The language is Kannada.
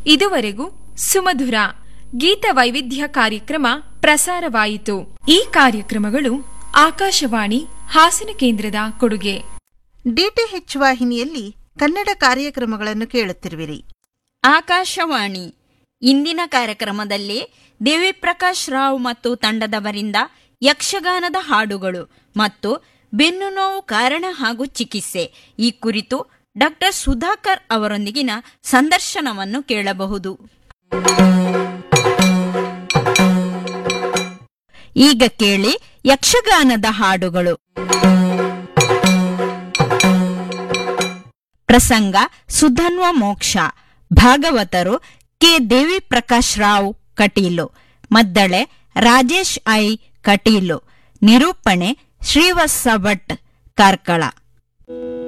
ಇದುವರೆಗೂ ಸುಮಧುರ ಗೀತ ವೈವಿಧ್ಯ ಕಾರ್ಯಕ್ರಮ ಪ್ರಸಾರವಾಯಿತು ಈ ಕಾರ್ಯಕ್ರಮಗಳು ಆಕಾಶವಾಣಿ ಹಾಸನ ಕೇಂದ್ರದ ಕೊಡುಗೆ ಡಿಟಿಎಚ್ ವಾಹಿನಿಯಲ್ಲಿ ಕನ್ನಡ ಕಾರ್ಯಕ್ರಮಗಳನ್ನು ಕೇಳುತ್ತಿರುವಿರಿ ಆಕಾಶವಾಣಿ ಇಂದಿನ ಕಾರ್ಯಕ್ರಮದಲ್ಲಿ ದೇವಿ ಪ್ರಕಾಶ್ ರಾವ್ ಮತ್ತು ತಂಡದವರಿಂದ ಯಕ್ಷಗಾನದ ಹಾಡುಗಳು ಮತ್ತು ಬೆನ್ನು ನೋವು ಕಾರಣ ಹಾಗೂ ಚಿಕಿತ್ಸೆ ಈ ಕುರಿತು ಡಾಕ್ಟರ್ ಸುಧಾಕರ್ ಅವರೊಂದಿಗಿನ ಸಂದರ್ಶನವನ್ನು ಕೇಳಬಹುದು ಈಗ ಕೇಳಿ ಯಕ್ಷಗಾನದ ಹಾಡುಗಳು ಪ್ರಸಂಗ ಸುಧನ್ವ ಮೋಕ್ಷ ಭಾಗವತರು ಕೆ ದೇವಿ ಪ್ರಕಾಶ್ ರಾವ್ ಕಟೀಲು ಮದ್ದಳೆ ರಾಜೇಶ್ ಐ ಕಟೀಲು ನಿರೂಪಣೆ ಶ್ರೀವತ್ಸ ಭಟ್ ಕಾರ್ಕಳ